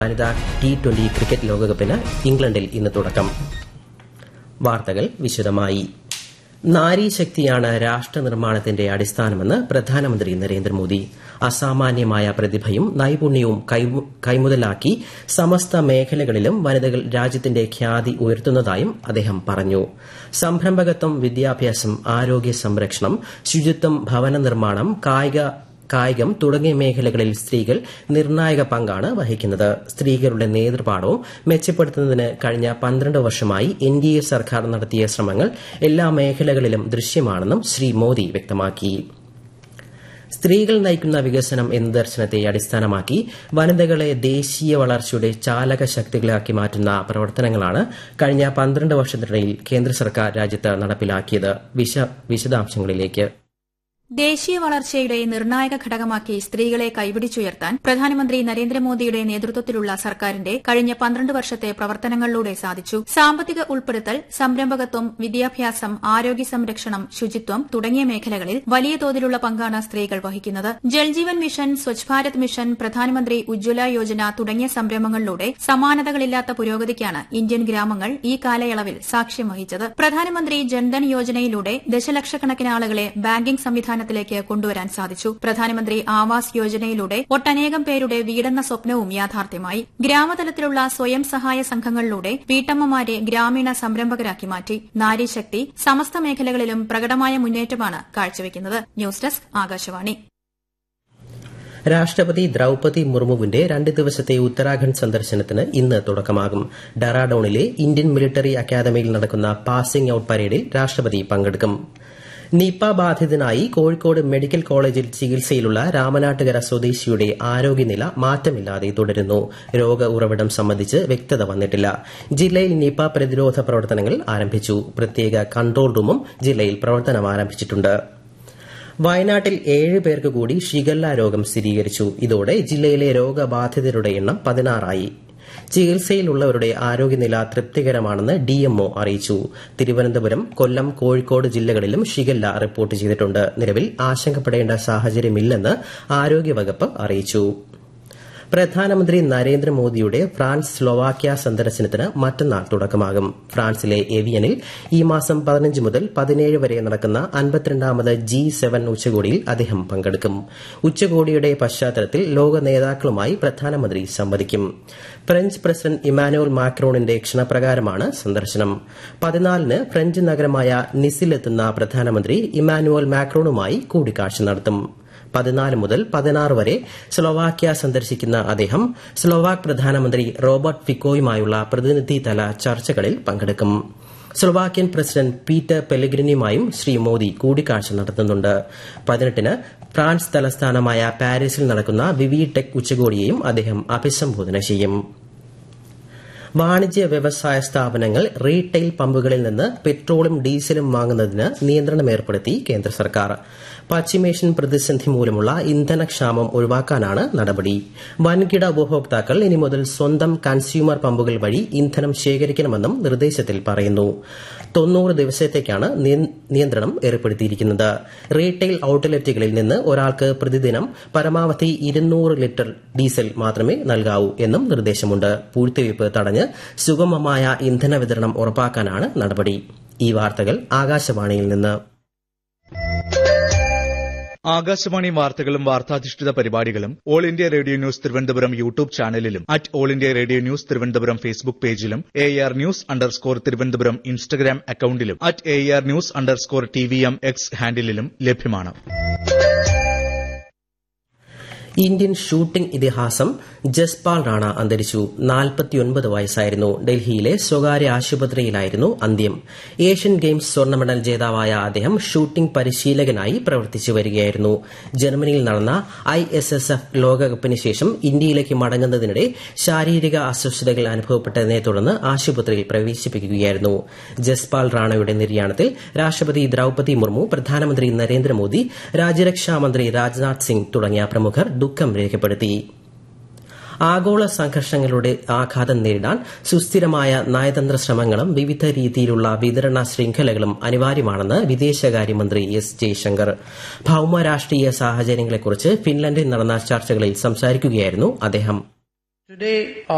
വനിതാ T twenty cricket ലോകകപ്പിന് ഇംഗ്ലണ്ടിൽ ഇന്ന് തുടക്കം വാർത്തകൾ വിശദമായി നാരീശക്തിയാണ് രാഷ്ട്ര നിർമ്മാണത്തിന്റെ അടിസ്ഥാനമെന്ന് പ്രധാനമന്ത്രി നരേന്ദ്രമോദി അസാമാന്യമായ പ്രതിഭയും നൈപുണ്യവും കൈമുതലാക്കി സമസ്ത മേഖലകളിലും വനിതകൾ രാജ്യത്തിന്റെ ഖ്യാതി ഉയർത്തുന്നതായും അദ്ദേഹം പറഞ്ഞു സംരംഭകത്വം വിദ്യാഭ്യാസം ആരോഗ്യ സംരക്ഷണം ശുചിത്വം ഭവന നിർമ്മാണം കായിക കായികം തുടങ്ങിയ മേഖലകളിൽ സ്ത്രീകൾ നിർണായക പങ്കാണ് വഹിക്കുന്നത് സ്ത്രീകളുടെ നേതൃപാഠവും മെച്ചപ്പെടുത്തുന്നതിന് കഴിഞ്ഞ പന്ത്രണ്ട് വർഷമായി എൻ ഡി എ സർക്കാർ നടത്തിയ ശ്രമങ്ങൾ എല്ലാ മേഖലകളിലും ദൃശ്യമാണെന്നും ശ്രീ മോദി വ്യക്തമാക്കി സ്ത്രീകൾ നയിക്കുന്ന വികസനം എന്ന ദർശനത്തെ അടിസ്ഥാനമാക്കി വനിതകളെ ദേശീയ വളർച്ചയുടെ ചാലക ശക്തികളാക്കി മാറ്റുന്ന പ്രവർത്തനങ്ങളാണ് കഴിഞ്ഞ പന്ത്രണ്ട് വർഷത്തിനിടയിൽ കേന്ദ്ര സർക്കാർ രാജ്യത്ത് നടപ്പിലാക്കിയത് വിശദാംശങ്ങളിലേക്ക് ദേശീയ വളർച്ചയുടെ നിർണായക ഘടകമാക്കി സ്ത്രീകളെ കൈപിടിച്ചുയർത്താൻ പ്രധാനമന്ത്രി നരേന്ദ്രമോദിയുടെ നേതൃത്വത്തിലുള്ള സർക്കാരിന്റെ കഴിഞ്ഞ പന്ത്രണ്ട് വർഷത്തെ പ്രവർത്തനങ്ങളിലൂടെ സാധിച്ചു സാമ്പത്തിക ഉൾപ്പെടുത്തൽ സംരംഭകത്വം വിദ്യാഭ്യാസം ആരോഗ്യ സംരക്ഷണം ശുചിത്വം തുടങ്ങിയ മേഖലകളിൽ വലിയ തോതിലുള്ള പങ്കാണ് സ്ത്രീകൾ വഹിക്കുന്നത് ജൽജീവൻ മിഷൻ സ്വച്ഛ് ഭാരത് മിഷൻ പ്രധാനമന്ത്രി ഉജ്ജ്വല യോജന തുടങ്ങിയ സംരംഭങ്ങളിലൂടെ സമാനതകളില്ലാത്ത പുരോഗതിക്കാണ് ഇന്ത്യൻ ഗ്രാമങ്ങൾ ഈ കാലയളവിൽ സാക്ഷ്യം വഹിച്ചത് പ്രധാനമന്ത്രി ജൻധൻ യോജനയിലൂടെ ദശലക്ഷക്കണക്കിന് ആളുകളെ ബാങ്കിംഗ് സംവിധാനം സംവിധാനത്തിലേക്ക് കൊണ്ടുവരാൻ സാധിച്ചു പ്രധാനമന്ത്രി ആവാസ് യോജനയിലൂടെ ഒട്ടനേകം പേരുടെ വീടെന്ന സ്വപ്നവും യാഥാർത്ഥ്യമായി ഗ്രാമതലത്തിലുള്ള സ്വയം സഹായ സംഘങ്ങളിലൂടെ വീട്ടമ്മമാരെ ഗ്രാമീണ സംരംഭകരാക്കി മാറ്റി നാരീശക്തി സമസ്ത മേഖലകളിലും പ്രകടമായ മുന്നേറ്റമാണ് കാഴ്ചവെക്കുന്നത് ന്യൂസ് ഡെസ്ക് ആകാശവാണി രാഷ്ട്രപതി ദ്രൌപതി മുർമുവിന്റെ രണ്ട് ദിവസത്തെ ഉത്തരാഖണ്ഡ് സന്ദർശനത്തിന് ഇന്ന് തുടക്കമാകും ഡെറാഡോണിലെ ഇന്ത്യൻ മിലിറ്ററി അക്കാദമിയിൽ നടക്കുന്ന പാസിംഗ് ഔട്ട് പരേഡിൽ രാഷ്ട്രപതി പങ്കെടുക്കും നിപ ബാധിതനായി കോഴിക്കോട് മെഡിക്കൽ കോളേജിൽ ചികിത്സയിലുള്ള രാമനാട്ടുകര സ്വദേശിയുടെ ആരോഗ്യനില മാറ്റമില്ലാതെ തുടരുന്നു രോഗ ഉറവിടം സംബന്ധിച്ച് വ്യക്തത വന്നിട്ടില്ല ജില്ലയിൽ നിപ പ്രതിരോധ പ്രവർത്തനങ്ങൾ ആരംഭിച്ചു പ്രത്യേക കൺട്രോൾ റൂമും ജില്ലയിൽ പ്രവർത്തനം ആരംഭിച്ചിട്ടുണ്ട് വയനാട്ടിൽ ഏഴ് പേർക്ക് കൂടി ഷിഗല്ല രോഗം സ്ഥിരീകരിച്ചു ഇതോടെ ജില്ലയിലെ രോഗബാധിതരുടെ എണ്ണം പതിനാറായി ചികിത്സയിലുള്ളവരുടെ ആരോഗ്യനില തൃപ്തികരമാണെന്ന് ഡിഎംഒ അറിയിച്ചു തിരുവനന്തപുരം കൊല്ലം കോഴിക്കോട് ജില്ലകളിലും ഷിഗല്ല റിപ്പോർട്ട് ചെയ്തിട്ടുണ്ട് നിലവിൽ ആശങ്കപ്പെടേണ്ട സാഹചര്യമില്ലെന്ന് ആരോഗ്യവകുപ്പ് അറിയിച്ചു പ്രധാനമന്ത്രി നരേന്ദ്രമോദിയുടെ ഫ്രാൻസ് സ്ലോവാക്യ സന്ദർശനത്തിന് മറ്റന്നാൾ തുടക്കമാകും ഫ്രാൻസിലെ എവിയനിൽ ഈ മാസം പതിനഞ്ച് മുതൽ പതിനേഴ് വരെ നടക്കുന്ന അൻപത്തിരണ്ടാമത് ജി സെവൻ ഉച്ചകോടിയിൽ അദ്ദേഹം പങ്കെടുക്കും ഉച്ചകോടിയുടെ പശ്ചാത്തലത്തിൽ ലോക നേതാക്കളുമായി പ്രധാനമന്ത്രി സംവദിക്കും ഫ്രഞ്ച് പ്രസിഡന്റ് ഇമാനുവൽ മാക്രോണിന്റെ ക്ഷണപ്രകാരമാണ് സന്ദർശനം പതിനാലിന് ഫ്രഞ്ച് നഗരമായ നിസിലെത്തുന്ന പ്രധാനമന്ത്രി ഇമാനുവൽ മാക്രോണുമായി കൂടിക്കാഴ്ച നടത്തും പതിനാല് മുതൽ പതിനാറ് വരെ സ്ലോവാക്യ സന്ദർശിക്കുന്ന അദ്ദേഹം സ്ലോവാക് പ്രധാനമന്ത്രി റോബർട്ട് ഫിക്കോയുമായുള്ള പ്രതിനിധിതല ചർച്ചകളിൽ പങ്കെടുക്കും സ്ലോവാക്യൻ പ്രസിഡന്റ് പീറ്റർ പെലഗ്രിനിയുമായും ശ്രീ മോദി കൂടിക്കാഴ്ച നടത്തുന്നുണ്ട് പതിനെട്ടിന് ഫ്രാൻസ് തലസ്ഥാനമായ പാരീസിൽ നടക്കുന്ന വിവി ടെക് ഉച്ചകോടിയെയും അദ്ദേഹം അഭിസംബോധന ചെയ്യും വാണിജ്യ വ്യവസായ സ്ഥാപനങ്ങൾ റീറ്റെയിൽ പമ്പുകളിൽ നിന്ന് പെട്രോളും ഡീസലും വാങ്ങുന്നതിന് നിയന്ത്രണം ഏർപ്പെടുത്തി കേന്ദ്ര സർക്കാർ പശ്ചിമേഷ്യൻ പ്രതിസന്ധി മൂലമുള്ള ഇന്ധനക്ഷാമം ഒഴിവാക്കാനാണ് നടപടി വൻകിട ഉപഭോക്താക്കൾ ഇനി മുതൽ സ്വന്തം കൺസ്യൂമർ പമ്പുകൾ വഴി ഇന്ധനം ശേഖരിക്കണമെന്നും നിർദ്ദേശത്തിൽ പറയുന്നു തൊണ്ണൂറ് ദിവസത്തേക്കാണ് നിയന്ത്രണം ഏർപ്പെടുത്തിയിരിക്കുന്നത് റീറ്റെയിൽ ഔട്ട്ലെറ്റുകളിൽ നിന്ന് ഒരാൾക്ക് പ്രതിദിനം പരമാവധി ഇരുന്നൂറ് ലിറ്റർ ഡീസൽ മാത്രമേ നൽകാവൂ എന്നും നിർദ്ദേശമുണ്ട് പൂഴ്ത്തിവയ്പ് തടഞ്ഞ് സുഗമമായ ഇന്ധന വിതരണം ഉറപ്പാക്കാനാണ് നടപടി ഈ വാർത്തകൾ ആകാശവാണിയിൽ നിന്ന് ആകാശവാണി വാർത്തകളും വാർത്താധിഷ്ഠിത പരിപാടികളും all India radio news Thiruvananthapuram YouTube ചാനലിലും at all India radio news Thiruvananthapuram Facebook പേജിലും A R news underscore Thiruvananthapuram Instagram അക്കൌണ്ടിലും at A R news underscore T V M X ഹാൻഡിലും ലഭ്യമാണ് ഇന്ത്യൻ ഷൂട്ടിംഗ് ഇതിഹാസം ജസ്പാൽ റാണ അന്തരിച്ചു നാൽപ്പത്തിയൊൻപത് വയസ്സായിരുന്നു ഡൽഹിയിലെ സ്വകാര്യ ആശുപത്രിയിലായിരുന്നു അന്ത്യം ഏഷ്യൻ ഗെയിംസ് സ്വർണ്ണ മെഡൽ ജേതാവായ അദ്ദേഹം ഷൂട്ടിംഗ് പരിശീലകനായി പ്രവർത്തിച്ചു വരികയായിരുന്നു ജർമ്മനിയിൽ നടന്ന ഐ എസ് എസ് എഫ് ലോകകപ്പിന് ശേഷം ഇന്ത്യയിലേക്ക് മടങ്ങുന്നതിനിടെ ശാരീരിക അസ്വസ്ഥതകൾ അനുഭവപ്പെട്ടതിനെ തുടർന്ന് ആശുപത്രിയിൽ പ്രവേശിപ്പിക്കുകയായിരുന്നു ജസ്പാൽ റാണയുടെ നിര്യാണത്തിൽ രാഷ്ട്രപതി ദ്രൌപതി മുർമു പ്രധാനമന്ത്രി നരേന്ദ്രമോദി രാജ്യരക്ഷാമന്ത്രി രാജ്നാഥ് സിംഗ് തുടങ്ങിയ പ്രമുഖർ ദുഃഖം രേഖപ്പെടുത്തി ആഗോള സംഘർഷങ്ങളുടെ ആഘാതം നേരിടാൻ സുസ്ഥിരമായ നയതന്ത്ര ശ്രമങ്ങളും വിവിധ രീതിയിലുള്ള വിതരണ ശൃംഖലകളും അനിവാര്യമാണെന്ന് വിദേശകാര്യമന്ത്രി എസ് ജയശങ്കർ ഭൌമ രാഷ്ട്രീയ സാഹചര്യങ്ങളെക്കുറിച്ച് ഫിൻലൻഡിൽ നടന്ന ചർച്ചകളിൽ സംസാരിക്കുകയായിരുന്നു അദ്ദേഹം Today,